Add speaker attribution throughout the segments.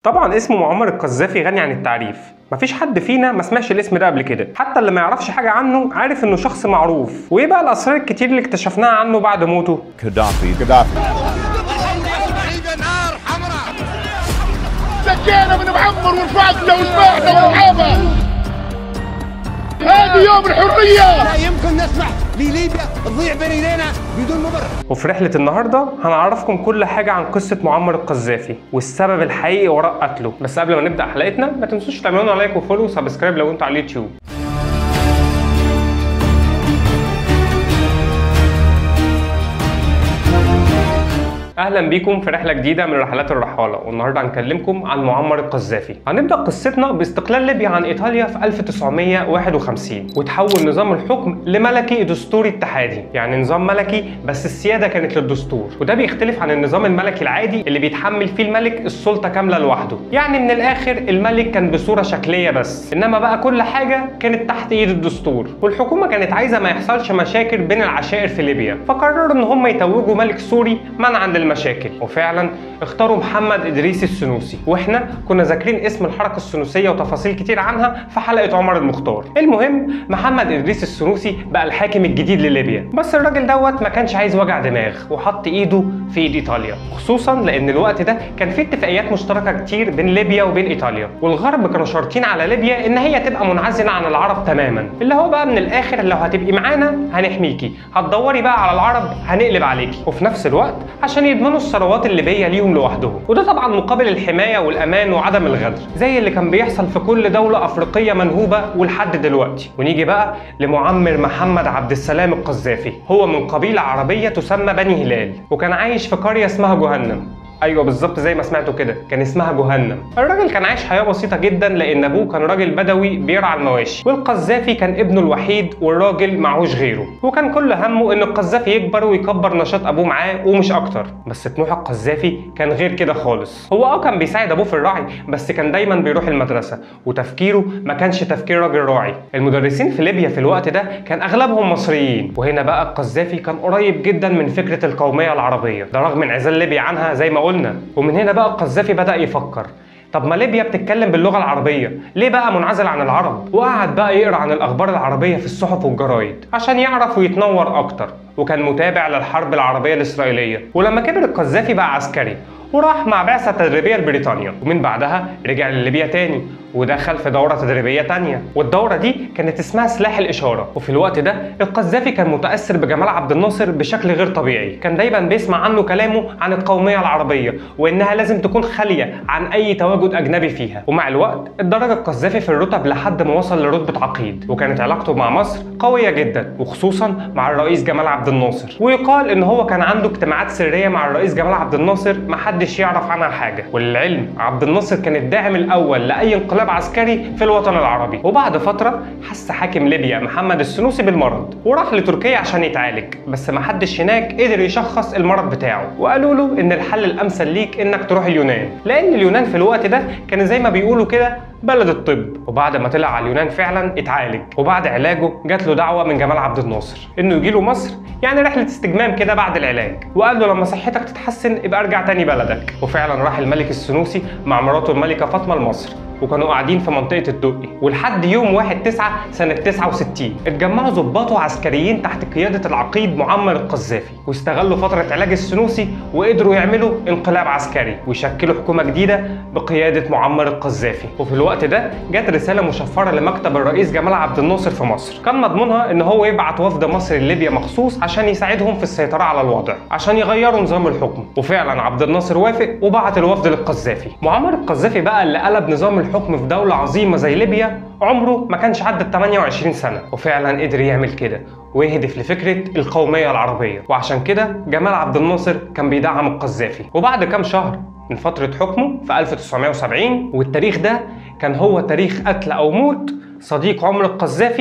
Speaker 1: طبعا اسم معمر القذافي غني عن التعريف مفيش حد فينا ما سمعش الاسم ده قبل كده حتى اللي ما يعرفش حاجه عنه عارف انه شخص معروف وايه بقى الاسرار الكتير اللي اكتشفناها عنه بعد موته
Speaker 2: Gaddafi.
Speaker 3: قذافي
Speaker 4: نار حمراء
Speaker 3: سكينا من معمر ورفعنا وسمعنا والحابة هذه يوم الحرية
Speaker 4: لا يمكن نسمح لليبيا تضيع بين ايدينا بدون مبرر
Speaker 1: وفي رحله النهارده هنعرفكم كل حاجه عن قصه معمر القذافي والسبب الحقيقي وراء قتله بس قبل ما نبدا حلقتنا ما تنسوش تعملوا لنا لايك وفولو وسبسكرايب لو انتوا على اليوتيوب اهلا بيكم في رحله جديده من رحلات الرحاله والنهارده هنكلمكم عن معمر القذافي هنبدا قصتنا باستقلال ليبيا عن ايطاليا في 1951 وتحول نظام الحكم لملكي دستوري اتحادي يعني نظام ملكي بس السياده كانت للدستور وده بيختلف عن النظام الملكي العادي اللي بيتحمل فيه الملك السلطه كامله لوحده يعني من الاخر الملك كان بصوره شكليه بس انما بقى كل حاجه كانت تحت ايد الدستور والحكومه كانت عايزه ما يحصلش مشاكل بين العشائر في ليبيا فقرروا ان هم يتوجوا ملك سوري منعا للمشاكل وفعلا اختاروا محمد ادريس السنوسي واحنا كنا ذاكرين اسم الحركه السنوسيه وتفاصيل كتير عنها في حلقه عمر المختار المهم محمد ادريس السنوسي بقى الحاكم الجديد لليبيا بس الراجل دوت ما كانش عايز وجع دماغ وحط ايده في ايد ايطاليا خصوصا لان الوقت ده كان فيه اتفاقيات مشتركه كتير بين ليبيا وبين ايطاليا والغرب كانوا شارطين على ليبيا ان هي تبقى منعزله عن العرب تماما اللي هو بقى من الاخر لو هتبقي معانا هنحميكي هتدوري بقى على العرب هنقلب عليكي وفي نفس الوقت عشان يضمنوا الثروات الليبيه ليهم لوحدهم وده طبعا مقابل الحمايه والامان وعدم الغدر زي اللي كان بيحصل في كل دوله افريقيه منهوبه ولحد دلوقتي ونيجي بقى لمعمر محمد عبد السلام القذافي هو من قبيله عربيه تسمى بني هلال وكان عايش في قريه اسمها جهنم ايوه بالظبط زي ما سمعتوا كده كان اسمها جهنم الراجل كان عايش حياه بسيطه جدا لان ابوه كان راجل بدوي بيرعى المواشي والقذافي كان ابنه الوحيد والراجل معهوش غيره وكان كل همه ان القذافي يكبر ويكبر نشاط ابوه معاه ومش اكتر بس طموح القذافي كان غير كده خالص هو اه كان بيساعد ابوه في الرعي بس كان دايما بيروح المدرسه وتفكيره ما كانش تفكير راجل راعي المدرسين في ليبيا في الوقت ده كان اغلبهم مصريين وهنا بقى القذافي كان قريب جدا من فكره القوميه العربيه ده رغم انعزال ليبيا عنها زي ما قلنا ومن هنا بقى القذافي بدا يفكر طب ما ليبيا بتتكلم باللغه العربيه ليه بقى منعزل عن العرب وقعد بقى يقرا عن الاخبار العربيه في الصحف والجرايد عشان يعرف ويتنور اكتر وكان متابع للحرب العربيه الاسرائيليه ولما كبر القذافي بقى عسكري وراح مع بعثة تدريبية لبريطانيا ومن بعدها رجع لليبيا تاني ودخل في دورة تدريبية تانية والدورة دي كانت اسمها سلاح الإشارة وفي الوقت ده القذافي كان متأثر بجمال عبد الناصر بشكل غير طبيعي كان دايما بيسمع عنه كلامه عن القومية العربية وإنها لازم تكون خالية عن أي تواجد أجنبي فيها ومع الوقت اتدرج القذافي في الرتب لحد ما وصل لرتبة عقيد وكانت علاقته مع مصر قوية جدا وخصوصا مع الرئيس جمال عبد الناصر ويقال إن هو كان عنده اجتماعات سرية مع الرئيس جمال عبد الناصر محدش يعرف عنها حاجة وللعلم عبد الناصر كان الداعم الأول لأي انقلاب عسكري في الوطن العربي وبعد فترة حس حاكم ليبيا محمد السنوسي بالمرض وراح لتركيا عشان يتعالج بس محدش هناك قدر يشخص المرض بتاعه وقالوا له ان الحل الامثل ليك انك تروح اليونان لان اليونان في الوقت ده كان زي ما بيقولوا كده بلد الطب وبعد ما طلع على اليونان فعلا اتعالج وبعد علاجه جات له دعوه من جمال عبد الناصر انه يجي له مصر يعني رحله استجمام كده بعد العلاج وقال له لما صحتك تتحسن ابقى ارجع تاني بلدك وفعلا راح الملك السنوسي مع مراته الملكه فاطمه لمصر وكانوا قاعدين في منطقة الدقي ولحد يوم 1 9 سنة 69 اتجمعوا ضباط وعسكريين تحت قيادة العقيد معمر القذافي واستغلوا فترة علاج السنوسي وقدروا يعملوا انقلاب عسكري ويشكلوا حكومة جديدة بقيادة معمر القذافي وفي الوقت ده جت رسالة مشفرة لمكتب الرئيس جمال عبد الناصر في مصر كان مضمونها ان هو يبعت وفد مصري لليبيا مخصوص عشان يساعدهم في السيطرة على الوضع عشان يغيروا نظام الحكم وفعلا عبد الناصر وافق وبعت الوفد للقذافي معمر القذافي بقى اللي قلب نظام الحكم في دولة عظيمة زي ليبيا عمره ما كانش عدى ال 28 سنة وفعلا قدر يعمل كده ويهدف لفكرة القومية العربية وعشان كده جمال عبد الناصر كان بيدعم القذافي وبعد كام شهر من فترة حكمه في 1970 والتاريخ ده كان هو تاريخ قتل أو موت صديق عمر القذافي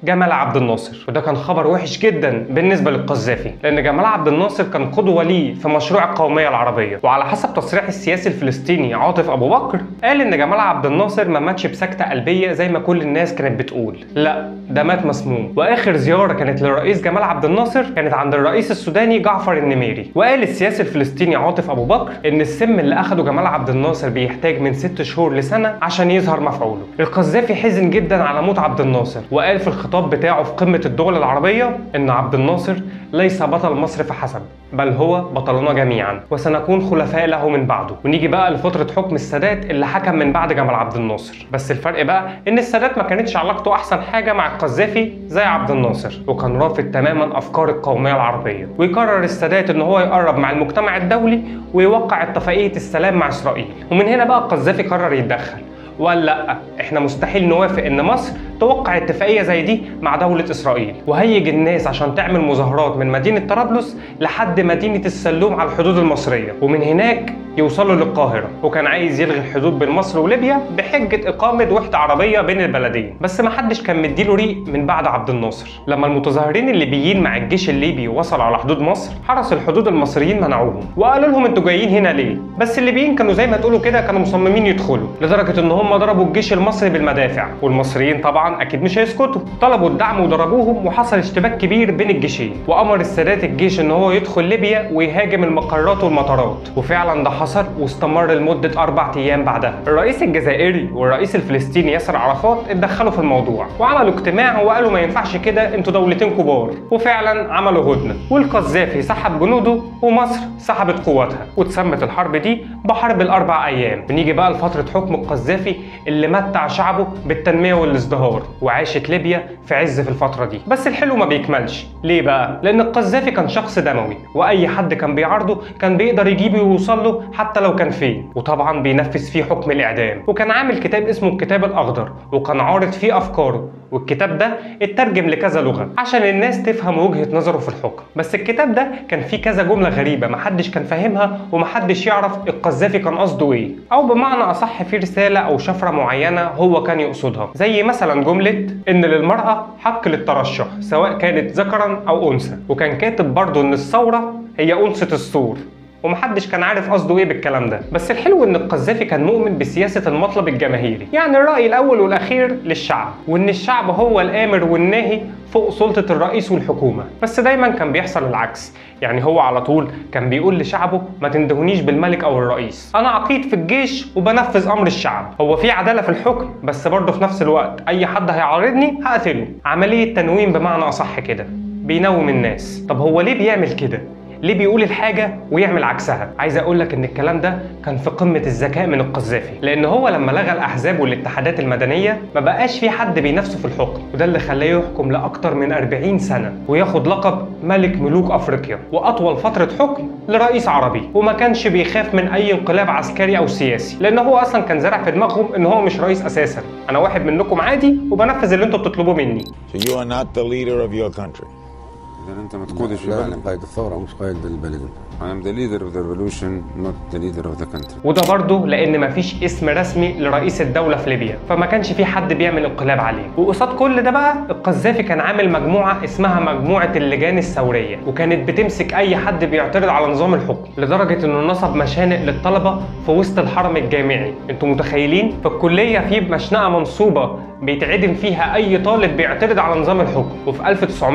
Speaker 1: جمال عبد الناصر وده كان خبر وحش جدا بالنسبه للقذافي لان جمال عبد الناصر كان قدوه ليه في مشروع القوميه العربيه وعلى حسب تصريح السياسي الفلسطيني عاطف ابو بكر قال ان جمال عبد الناصر ما ماتش بسكته قلبيه زي ما كل الناس كانت بتقول لا ده مات مسموم واخر زياره كانت للرئيس جمال عبد الناصر كانت عند الرئيس السوداني جعفر النميري وقال السياسي الفلسطيني عاطف ابو بكر ان السم اللي اخده جمال عبد الناصر بيحتاج من ست شهور لسنه عشان يظهر مفعوله القذافي حزن جدا على موت عبد الناصر وقال في الخطاب بتاعه في قمه الدول العربيه ان عبد الناصر ليس بطل مصر فحسب بل هو بطلنا جميعا وسنكون خلفاء له من بعده ونيجي بقى لفتره حكم السادات اللي حكم من بعد جمال عبد الناصر بس الفرق بقى ان السادات ما كانتش علاقته احسن حاجه مع القذافي زي عبد الناصر وكان رافض تماما افكار القوميه العربيه ويقرر السادات ان هو يقرب مع المجتمع الدولي ويوقع اتفاقيه السلام مع اسرائيل ومن هنا بقى القذافي قرر يتدخل وقال لا احنا مستحيل نوافق ان مصر توقع اتفاقيه زي دي مع دوله اسرائيل وهيج الناس عشان تعمل مظاهرات من مدينه طرابلس لحد مدينه السلوم على الحدود المصريه ومن هناك يوصلوا للقاهره وكان عايز يلغي الحدود بين مصر وليبيا بحجه اقامه وحده عربيه بين البلدين بس ما حدش كان مديله ريق من بعد عبد الناصر لما المتظاهرين الليبيين مع الجيش الليبي وصلوا على حدود مصر حرس الحدود المصريين منعوهم وقالوا لهم انتوا جايين هنا ليه بس الليبيين كانوا زي ما تقولوا كده كانوا مصممين يدخلوا لدرجه ان هم ضربوا الجيش المصري بالمدافع والمصريين طبعا اكيد مش هيسكتوا طلبوا الدعم وضربوهم وحصل اشتباك كبير بين الجيشين وامر السادات الجيش ان هو يدخل ليبيا ويهاجم المقرات والمطارات وفعلا ده حصل واستمر لمده اربع ايام بعدها الرئيس الجزائري والرئيس الفلسطيني ياسر عرفات اتدخلوا في الموضوع وعملوا اجتماع وقالوا ما ينفعش كده انتوا دولتين كبار وفعلا عملوا هدنه والقذافي سحب جنوده ومصر سحبت قواتها واتسمت الحرب دي بحرب الاربع ايام بنيجي بقى لفتره حكم القذافي اللي متع شعبه بالتنميه والازدهار وعاشت ليبيا في عز في الفتره دي بس الحلو ما بيكملش ليه بقى لان القذافي كان شخص دموي واي حد كان بيعارضه كان بيقدر يجيبه ويوصل له حتى لو كان فين وطبعا بينفذ فيه حكم الاعدام وكان عامل كتاب اسمه الكتاب الاخضر وكان عارض فيه افكاره والكتاب ده اترجم لكذا لغه عشان الناس تفهم وجهه نظره في الحكم بس الكتاب ده كان فيه كذا جمله غريبه محدش كان فاهمها ومحدش يعرف القذافي كان قصده ايه او بمعنى اصح في رساله او شفره معينه هو كان يقصدها زي مثلا جمله ان للمراه حق للترشح سواء كانت ذكرا او انثى وكان كاتب برضه ان الثوره هي انثى السور ومحدش كان عارف قصده ايه بالكلام ده بس الحلو ان القذافي كان مؤمن بسياسه المطلب الجماهيري يعني الراي الاول والاخير للشعب وان الشعب هو الامر والناهي فوق سلطه الرئيس والحكومه بس دايما كان بيحصل العكس يعني هو على طول كان بيقول لشعبه ما تندهونيش بالملك او الرئيس انا عقيد في الجيش وبنفذ امر الشعب هو في عداله في الحكم بس برضه في نفس الوقت اي حد هيعارضني هقتله عمليه تنويم بمعنى اصح كده بينوم الناس طب هو ليه بيعمل كده ليه بيقول الحاجة ويعمل عكسها؟ عايز أقول لك إن الكلام ده كان في قمة الذكاء من القذافي، لأن هو لما لغى الأحزاب والاتحادات المدنية ما بقاش في حد بينافسه في الحكم، وده اللي خلاه يحكم لأكتر من 40 سنة، وياخد لقب ملك ملوك أفريقيا، وأطول فترة حكم لرئيس عربي، وما كانش بيخاف من أي انقلاب عسكري أو سياسي، لأن هو أصلا كان زارع في دماغهم إن هو مش رئيس أساسا، أنا واحد منكم عادي وبنفذ اللي أنتوا بتطلبوه مني.
Speaker 2: So you are not the leader of your country.
Speaker 5: اذا انت ما تقودش في
Speaker 6: لا
Speaker 5: بلد
Speaker 6: انا قائد الثوره مش قائد البلد
Speaker 5: I am the leader of the revolution not the leader of the country
Speaker 1: وده برضه لان مفيش اسم رسمي لرئيس الدوله في ليبيا فما كانش في حد بيعمل انقلاب عليه وقصاد كل ده بقى القذافي كان عامل مجموعه اسمها مجموعه اللجان الثوريه وكانت بتمسك اي حد بيعترض على نظام الحكم لدرجه انه نصب مشانق للطلبه في وسط الحرم الجامعي انتوا متخيلين في الكليه في مشنقه منصوبه بيتعدم فيها اي طالب بيعترض على نظام الحكم وفي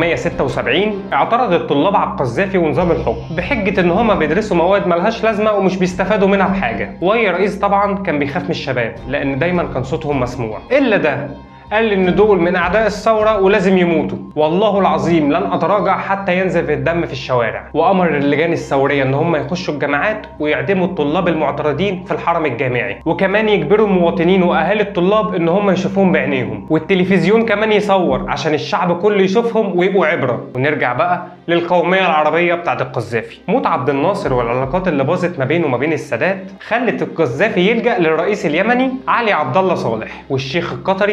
Speaker 1: 1976 اعترض الطلاب على القذافي ونظام الحكم بحجه ان هما بيدرسوا مواد ملهاش لازمه ومش بيستفادوا منها بحاجه واي رئيس طبعا كان بيخاف من الشباب لان دايما كان صوتهم مسموع الا ده قال ان دول من اعداء الثوره ولازم يموتوا والله العظيم لن اتراجع حتى ينزف الدم في الشوارع وامر اللجان الثوريه ان هم يخشوا الجامعات ويعدموا الطلاب المعترضين في الحرم الجامعي وكمان يجبروا المواطنين واهالي الطلاب ان هم يشوفوهم بعينيهم والتلفزيون كمان يصور عشان الشعب كله يشوفهم ويبقوا عبره ونرجع بقى للقوميه العربيه بتاعت القذافي موت عبد الناصر والعلاقات اللي باظت ما بينه وما بين السادات خلت القذافي يلجا للرئيس اليمني علي عبد الله صالح والشيخ القطري حامد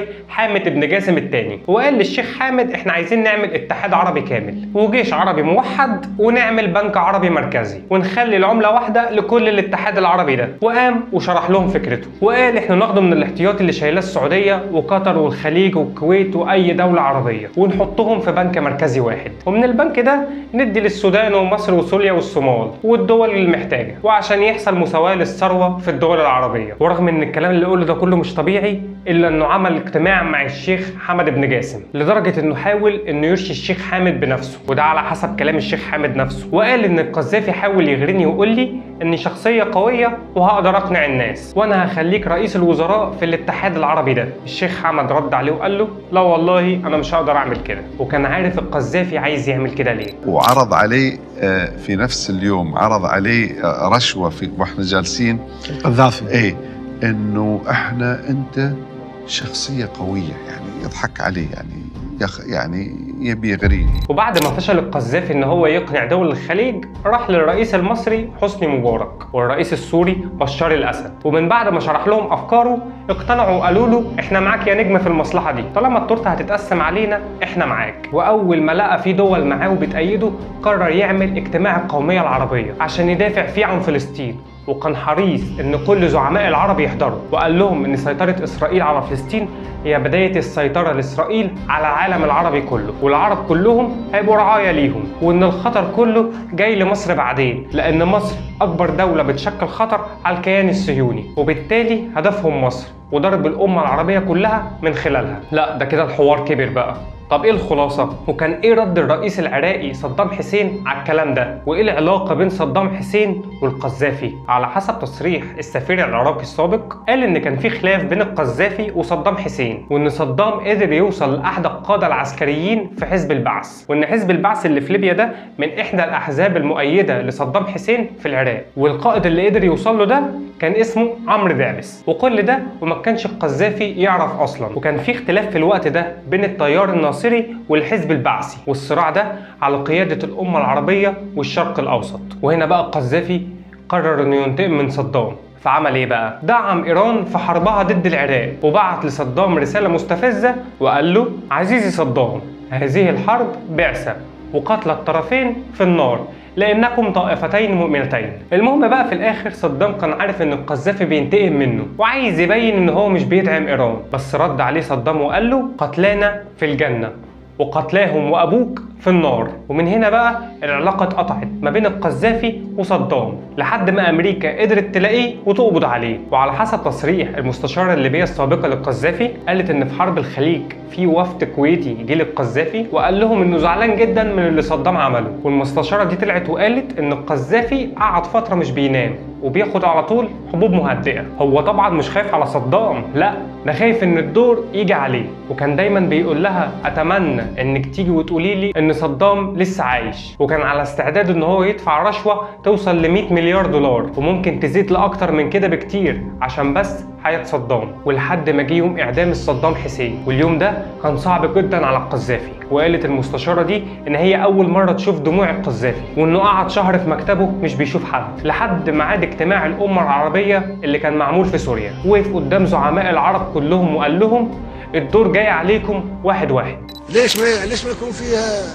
Speaker 1: حامد بن جاسم الثاني وقال للشيخ حامد احنا عايزين نعمل اتحاد عربي كامل وجيش عربي موحد ونعمل بنك عربي مركزي ونخلي العمله واحده لكل الاتحاد العربي ده وقام وشرح لهم فكرته وقال احنا ناخده من الاحتياطي اللي شايلاه السعوديه وقطر والخليج والكويت واي دوله عربيه ونحطهم في بنك مركزي واحد ومن البنك ده ندي للسودان ومصر وسوريا والصومال والدول المحتاجه وعشان يحصل مساواه للثروه في الدول العربيه ورغم ان الكلام اللي قوله ده كله مش طبيعي الا انه عمل اجتماع مع الشيخ حمد بن جاسم لدرجه انه حاول انه يرشي الشيخ حامد بنفسه وده على حسب كلام الشيخ حامد نفسه وقال ان القذافي حاول يغرني ويقول لي اني شخصيه قويه وهقدر اقنع الناس وانا هخليك رئيس الوزراء في الاتحاد العربي ده الشيخ حمد رد عليه وقال له لا والله انا مش هقدر اعمل كده وكان عارف القذافي عايز يعمل كده ليه
Speaker 7: وعرض عليه آه، في نفس اليوم عرض عليه آه، رشوه في واحنا جالسين
Speaker 6: قذافي
Speaker 7: ايه انه احنا انت شخصيه قويه يعني يضحك عليه يعني يخ يعني يبي يغريني
Speaker 1: وبعد ما فشل القذافي ان هو يقنع دول الخليج راح للرئيس المصري حسني مبارك والرئيس السوري بشار الاسد ومن بعد ما شرح لهم افكاره اقتنعوا وقالوا له احنا معاك يا نجم في المصلحه دي طالما التورته هتتقسم علينا احنا معاك واول ما لقى في دول معاه وبتأيده قرر يعمل اجتماع القوميه العربيه عشان يدافع فيه عن فلسطين وكان حريص ان كل زعماء العرب يحضروا وقال لهم ان سيطره اسرائيل على فلسطين هي بدايه السيطره لاسرائيل على العالم العربي كله والعرب كلهم هيبقوا رعايا ليهم وان الخطر كله جاي لمصر بعدين لان مصر اكبر دوله بتشكل خطر على الكيان الصهيوني وبالتالي هدفهم مصر وضرب الامه العربيه كلها من خلالها لا ده كده الحوار كبر بقى طب ايه الخلاصة؟ وكان ايه رد الرئيس العراقي صدام حسين على الكلام ده؟ وايه العلاقة بين صدام حسين والقذافي؟ على حسب تصريح السفير العراقي السابق قال ان كان في خلاف بين القذافي وصدام حسين وان صدام قدر يوصل لاحد القادة العسكريين في حزب البعث وان حزب البعث اللي في ليبيا ده من احدى الاحزاب المؤيدة لصدام حسين في العراق والقائد اللي قدر يوصل له ده كان اسمه عمرو دعبس وكل ده وما كانش القذافي يعرف اصلا وكان في اختلاف في الوقت ده بين التيار الناصري والحزب البعثي والصراع ده على قيادة الأمة العربية والشرق الأوسط وهنا بقى القذافي قرر انه ينتقم من صدام فعمل ايه بقى؟ دعم ايران في حربها ضد العراق وبعت لصدام رساله مستفزه وقال له: عزيزي صدام هذه الحرب بعثه وقتل الطرفين في النار لانكم طائفتين مؤمنتين المهم بقى في الاخر صدام كان عارف ان القذافي بينتقم منه وعايز يبين ان هو مش بيدعم ايران بس رد عليه صدام وقال له قتلانا في الجنه وقتلاهم وابوك في النار ومن هنا بقى العلاقه اتقطعت ما بين القذافي وصدام لحد ما امريكا قدرت تلاقيه وتقبض عليه وعلى حسب تصريح المستشاره الليبيه السابقه للقذافي قالت ان في حرب الخليج في وفد كويتي جه للقذافي وقال لهم انه زعلان جدا من اللي صدام عمله والمستشاره دي طلعت وقالت ان القذافي قعد فتره مش بينام وبياخد على طول حبوب مهدئه هو طبعا مش خايف على صدام لا ده خايف ان الدور يجي عليه وكان دايما بيقول لها اتمنى انك تيجي وتقولي لي ان صدام لسه عايش وكان على استعداد ان هو يدفع رشوه توصل ل 100 مليار دولار وممكن تزيد لاكتر من كده بكتير عشان بس حياه صدام ولحد ما جه يوم اعدام صدام حسين واليوم ده كان صعب جدا على القذافي وقالت المستشاره دي ان هي اول مره تشوف دموع القذافي وانه قعد شهر في مكتبه مش بيشوف حد لحد ميعاد اجتماع الامه العربيه اللي كان معمول في سوريا وقف قدام زعماء العرب كلهم وقال لهم الدور جاي عليكم واحد واحد
Speaker 4: ليش ما ليش ما يكون فيها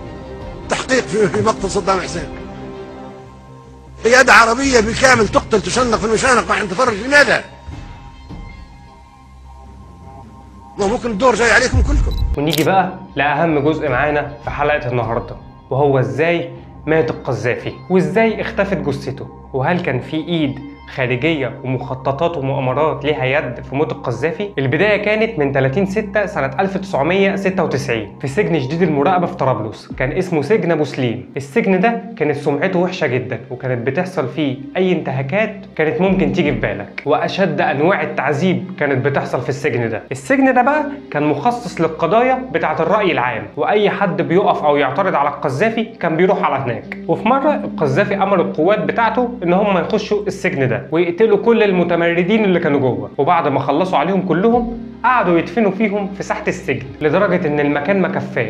Speaker 4: تحقيق في في مقتل صدام حسين؟ قيادة عربية بالكامل تقتل تشنق في المشانق راح نتفرج لماذا؟ ما ممكن الدور جاي عليكم كلكم
Speaker 1: ونيجي بقى لأهم جزء معانا في حلقة النهاردة وهو ازاي مات القذافي وازاي اختفت جثته وهل كان في ايد خارجية ومخططات ومؤامرات ليها يد في موت القذافي البداية كانت من 30 6 سنة 1996 في سجن جديد المراقبة في طرابلس كان اسمه سجن أبو سليم السجن ده كانت سمعته وحشة جدا وكانت بتحصل فيه أي انتهاكات كانت ممكن تيجي في بالك وأشد أنواع التعذيب كانت بتحصل في السجن ده السجن ده بقى كان مخصص للقضايا بتاعة الرأي العام وأي حد بيقف أو يعترض على القذافي كان بيروح على هناك وفي مرة القذافي أمر القوات بتاعته إن هم يخشوا السجن ده ويقتلوا كل المتمردين اللي كانوا جوه وبعد ما خلصوا عليهم كلهم قعدوا يدفنوا فيهم في ساحة السجن لدرجة إن المكان ما كفاش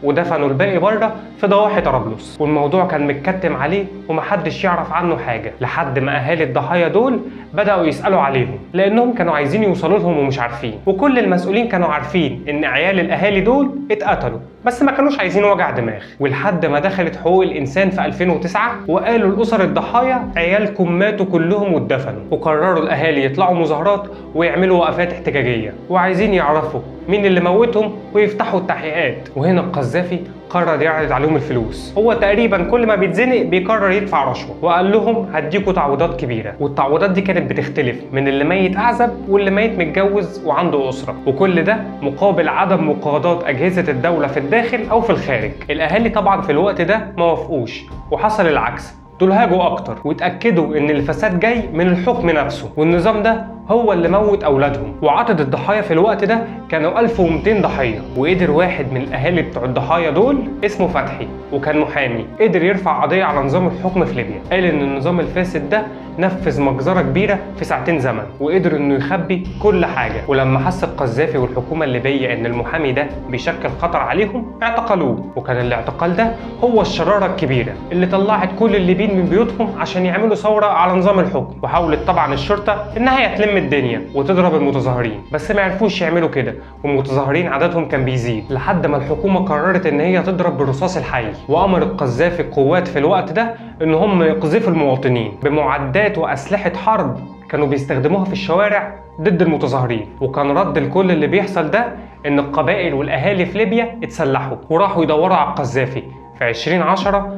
Speaker 1: ودفنوا الباقي بره في ضواحي طرابلس والموضوع كان متكتم عليه ومحدش يعرف عنه حاجه لحد ما اهالي الضحايا دول بداوا يسالوا عليهم لانهم كانوا عايزين يوصلوا لهم ومش عارفين وكل المسؤولين كانوا عارفين ان عيال الاهالي دول اتقتلوا بس ما كانوش عايزين وجع دماغ ولحد ما دخلت حقوق الانسان في 2009 وقالوا لاسر الضحايا عيالكم ماتوا كلهم واتدفنوا وقرروا الاهالي يطلعوا مظاهرات ويعملوا وقفات احتجاجيه وعايزين يعرفوا مين اللي موتهم ويفتحوا التحقيقات وهنا القذافي قرر يعرض عليهم الفلوس هو تقريبا كل ما بيتزنق بيقرر يدفع رشوه وقال لهم هديكوا تعويضات كبيره والتعويضات دي كانت بتختلف من اللي ميت اعزب واللي ميت متجوز وعنده اسره وكل ده مقابل عدم مقاضاه اجهزه الدوله في الداخل او في الخارج الاهالي طبعا في الوقت ده ما وافقوش وحصل العكس دول هاجوا اكتر واتاكدوا ان الفساد جاي من الحكم نفسه والنظام ده هو اللي موت اولادهم وعدد الضحايا في الوقت ده كانوا 1200 ضحيه وقدر واحد من الاهالي بتوع الضحايا دول اسمه فتحي وكان محامي قدر يرفع قضيه على نظام الحكم في ليبيا قال ان النظام الفاسد ده نفذ مجزره كبيره في ساعتين زمن وقدر انه يخبي كل حاجه ولما حس القذافي والحكومه الليبيه ان المحامي ده بيشكل خطر عليهم اعتقلوه وكان الاعتقال ده هو الشراره الكبيره اللي طلعت كل الليبيين من بيوتهم عشان يعملوا ثوره على نظام الحكم وحاولت طبعا الشرطه انها تلم الدنيا وتضرب المتظاهرين بس ما عرفوش يعملوا كده والمتظاهرين عددهم كان بيزيد لحد ما الحكومه قررت ان هي تضرب بالرصاص الحي وامر القذافي القوات في الوقت ده ان هم يقذفوا المواطنين بمعدات واسلحه حرب كانوا بيستخدموها في الشوارع ضد المتظاهرين وكان رد لكل اللي بيحصل ده ان القبائل والاهالي في ليبيا اتسلحوا وراحوا يدوروا على القذافي في 2010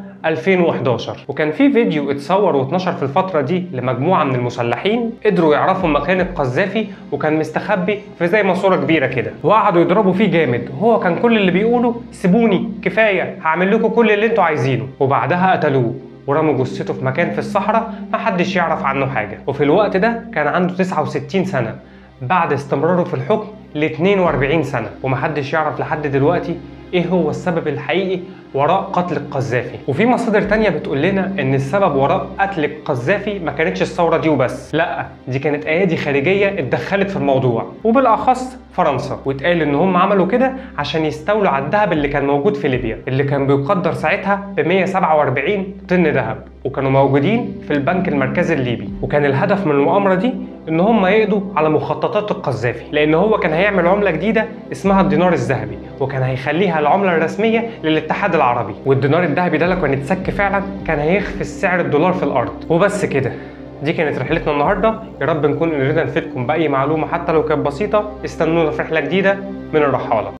Speaker 1: 2011 وكان في فيديو اتصور واتنشر في الفترة دي لمجموعة من المسلحين قدروا يعرفوا مكان القذافي وكان مستخبي في زي ماسورة كبيرة كده وقعدوا يضربوا فيه جامد وهو كان كل اللي بيقوله سيبوني كفاية هعمل لكم كل اللي انتوا عايزينه وبعدها قتلوه ورموا جثته في مكان في الصحراء محدش يعرف عنه حاجة وفي الوقت ده كان عنده 69 سنة بعد استمراره في الحكم ل 42 سنة ومحدش يعرف لحد دلوقتي ايه هو السبب الحقيقي وراء قتل القذافي وفي مصادر تانية بتقول لنا ان السبب وراء قتل القذافي ما كانتش الثورة دي وبس لا دي كانت ايادي خارجية اتدخلت في الموضوع وبالاخص فرنسا واتقال ان هم عملوا كده عشان يستولوا على الذهب اللي كان موجود في ليبيا اللي كان بيقدر ساعتها ب 147 طن ذهب وكانوا موجودين في البنك المركزي الليبي وكان الهدف من المؤامرة دي ان هم يقضوا على مخططات القذافي لان هو كان هيعمل عملة جديدة اسمها الدينار الذهبي وكان هيخليها العملة الرسمية للاتحاد العربي والدينار الذهبي ده لو كان اتسك فعلا كان هيخفي سعر الدولار في الارض وبس كده دي كانت رحلتنا النهارده يا رب نكون قدرنا نفيدكم باي معلومه حتى لو كانت بسيطه استنونا في رحله جديده من الرحاله